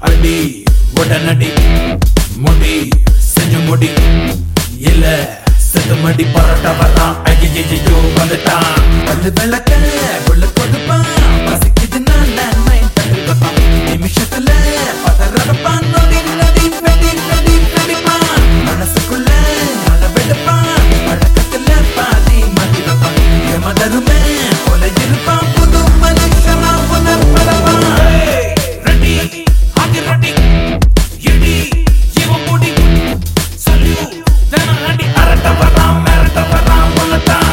அடி உடனடி முடி செஞ்சு முடி இல்ல செத்துமடி பரோட்டா வர்றான் ஐயோ வந்துட்டான் பல்லு விளக்க உள்ள கொடுப்பான் பசிக்குது நான் நைன் தட்டு வைப்பான் நிமிஷத்துல பதறப்பான் நொடி நொடி வெடி வெடி வெடிப்பான் மனசுக்குள்ள மழை வெடுப்பான் பழக்கத்துல பாதி மதி வைப்பான் எமதருமே கொலை இருப்பான் புது மனுஷனா புனர்பரப்பான் ரெடி ஆகி ரெடி இடி இவன் முடி சல்யூ தினம் அடி அரட்ட வரான் மிரட்ட வரான் உன்னதான்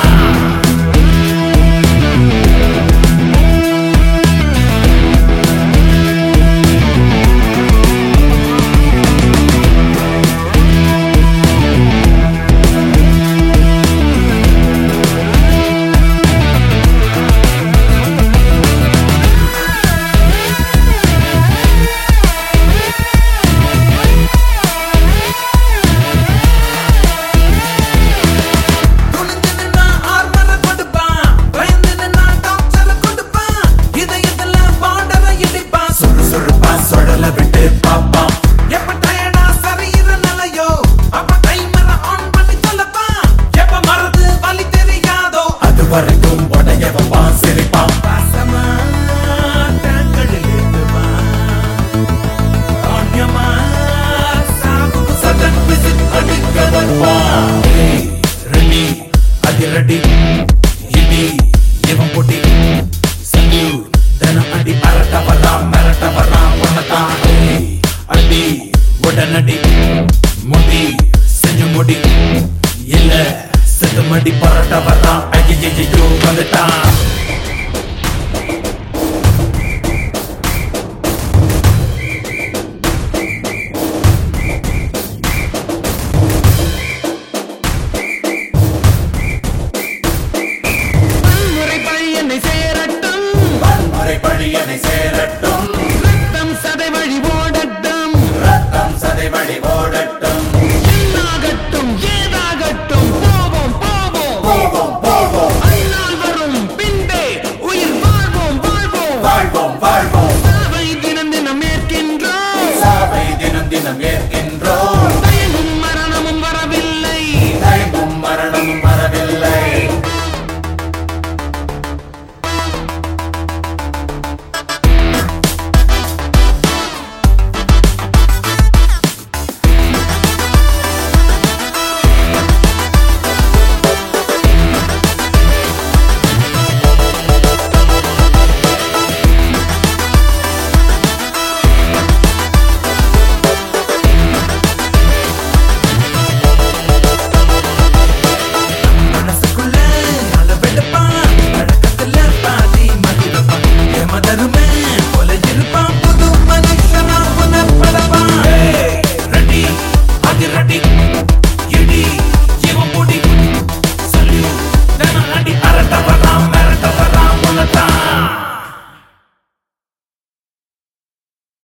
துணிஞ்சு நின்னா ஆர்மரை கொடுப்பான். பயந்து நின்னா டார்ச்சரை கொடுப்பான். இதயத்துல border-அ இடிப்பான். சுறுசுறுப்பான், சுழல விட்டு பார்ப்பான். எப்ப tired ஆ சரியிற நிலையோ, அப்ப timer-அ on பண்ணி தொலைப்பான். எப்ப மறந்து வலி தெரியாதோ, அது வரைக்கும் உடைய வைப்பான், சிரிப்பான். பாசமா தாங்களில் ஏத்துவான். ஆண்யமா சாவுக்கு sudden visit அடிக்க வருவான். ஏய், ரெடி அதிரடி இடி இவன் பொடி சல்யூட் தினம் அடி அரட்ட வரான் மிரட்ட வரான் உன்னதான் ஏய், அடி உடனடி முடி செஞ்சு முடி இல்ல செத்து மடி பரட்ட வர